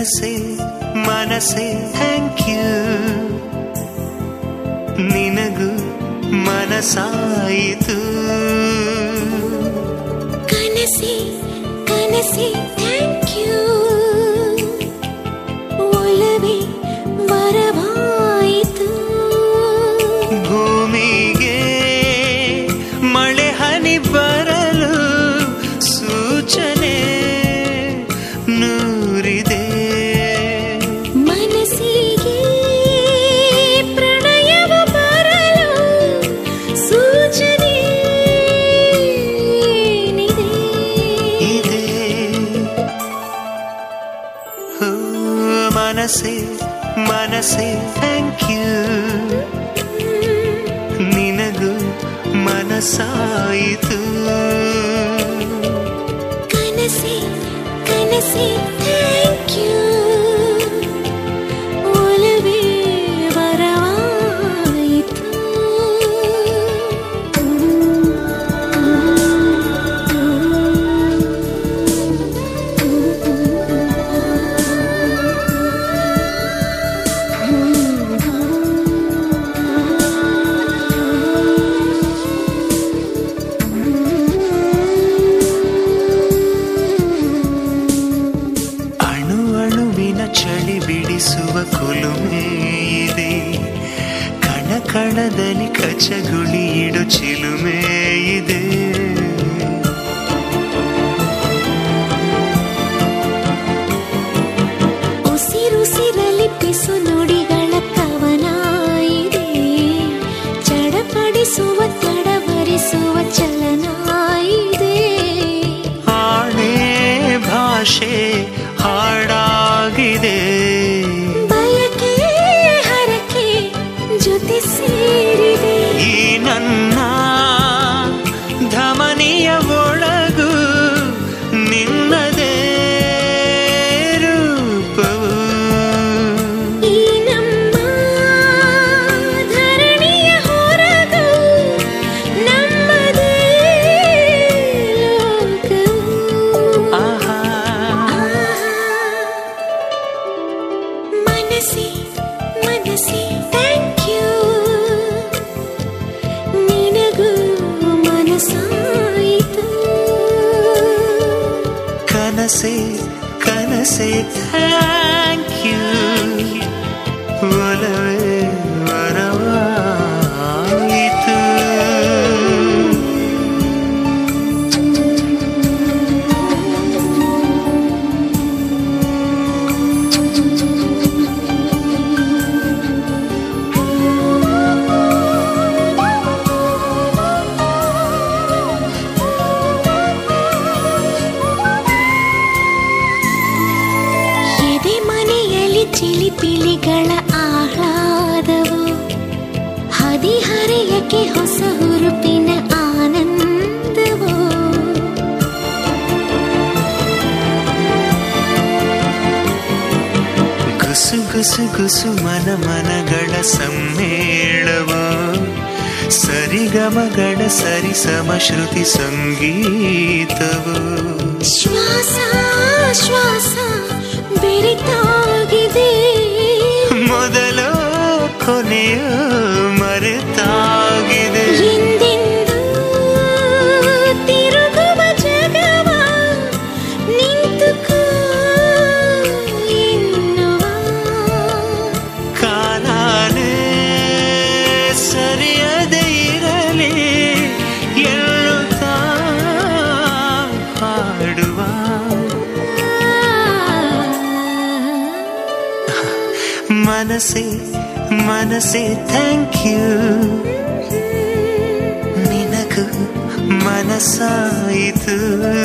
ಮನಸ್ಸೇ ಮನಸ್ಸೇ thank you ನಿನಗೂ ಮನಸ್ಸಾಯಿತು ಕನಸೆ ಕನಸೆ ಥ್ಯಾಂಕ್ ಯು ಒಲವೇ ವರವಾಯಿತು ಭೂಮಿಗೆ ಮಳೆ ಹನಿ ಬರಲು ಸೂಚನೆ ನೂರಿದೆ ಮನಸ್ಸಿಗೆ ಪ್ರಣಯವ ಬರಲು ಸೂಚನೆ ಏನಿದೆ? ಇದೆ ಹೋ, ಮನಸ್ಸೇ ಮನಸ್ಸೇ ಥ್ಯಾಂಕ್ ಯು ನಿನಗೂ ಮನಸ್ಸಾಯಿತು ಕನಸೆ ಕನಸೆ ಥ್ಯಾಂಕ್ ಯು ಒಲವೇ ವರವಾಯಿತು ಅಣು ಅಣುವಿನ ಚಳಿ ಬಿಡಿಸುವ ಕುಲುಮೆ ಇದೆ ಕಣ ಕಣದಲ್ಲಿ ಕಚಗುಳಿ ಇಡು ಚಿಲುಮೆ ಇದೆ ಉಸಿರುಸಿರಲಿ ಪಿಸು ನುಡಿಗಳ ಕವನ ಇದೆ ಚಡಪಡಿಸುವ ತಡವರಿಸುವ ಚಲನ ಇದೆ ಆಣೆ ಭಾಷೆ ಹಾಡಾಗಿದೆ ಬಯಕೆ ಹರಕೆ ಜೊತೆ ಸೇರಿದೆ ಈ ನನ್ನ ಧಮನಿಯ ಒಳಗು ನಿನ್ನದೇ ರೂಪವು ಈ ನಮ್ಮ ಧರಣಿಯ ಹೊರಗು ನಮ್ಮದೇ ಲೋಕವು ಆಹಾ ಮನಸ್ಸೇ ಮನಸ್ಸೇ ಥ್ಯಾಂಕ್ ಯು ನಿನಗೂ ಮನಸ್ಸಾಯಿತು ಕನಸೆ ಕನಸೆ ಥ್ಯಾಂಕ್ ಯು ಒಲವೇ ವರವಾಯಿತು ಎದೆ ಮನೆಯಲ್ಲಿ ಚಿಲಿಪಿಲಿಗಳ ಆಹ್ಲಾದವು ಹದಿಹರೆಯಕ್ಕೆ ಹೊಸ ಹುರುಪಿನ ಆನಂದವು ಗುಸು ಗುಸು ಗುಸು ಮನ ಮನಗಳ ಸಮ್ಮೇಳವು ಸರಿಗಮಗಳ ಸರಿಸಮ ಶ್ರುತಿ ಸಂಗೀತವು ಶ್ವಾಸ ಶ್ವಾಸ ಬೆರಿತಾಗಿದೆ ಮೊದಲು ಕೊನೆಯು ಮರೆತಾಗಿದೆ ಎಂದೆಂದೂ ತಿರುಗುವ ಜಗವ ನಿಂತುಕೋ ಎನ್ನುವ ಕಾಲಾನೇ ಸರಿಯದೆ ಇರಲಿ ಎನ್ನುತ್ತಾ ಹಾಡುವ ಮನಸ್ಸೇ ಮನಸ್ಸೇ ಥ್ಯಾಂಕ್ ಯು ನಿನಗೂ ಮನಸ್ಸಾಯಿತು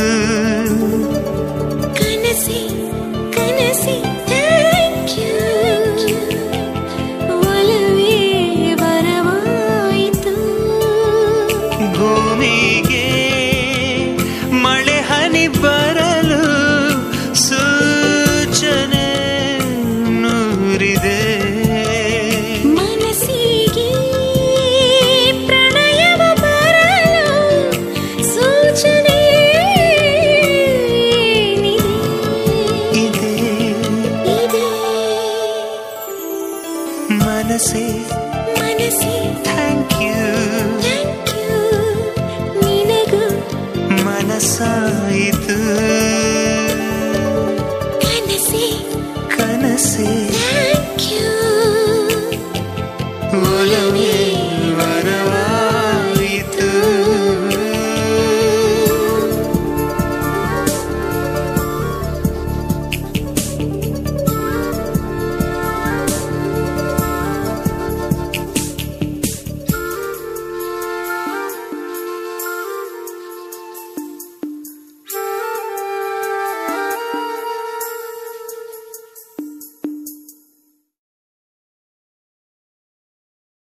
ಕನಸೆ ಕನಸೆ ಥ್ಯಾಂಕ್ ಯು ಒಲವೇ ವರವಾಯಿತು ಭೂಮಿಗೆ ಮಳೆ ಹನಿ ಬರಲು ಸೂಚನೆ ನೂರಿದೆ ಮನಸ್ಸಿಗೆ ಪ್ರಣಯವ ಬರಲು ಸೂಚನೆ ಏನಿದೆ? ಇದೆ ಮನಸ್ಸೇ ಮನಸ್ಸೇ ಥ್ಯಾಂಕ್ ಯು ಥ್ಯಾಂಕ್ ಯು ನಿನಗೂ ಮನಸ್ಸಾಯಿತು ಕನಸೇ ಕನಸೇ ಥ್ಯಾಂಕ್ ಯು ಒಲವೇ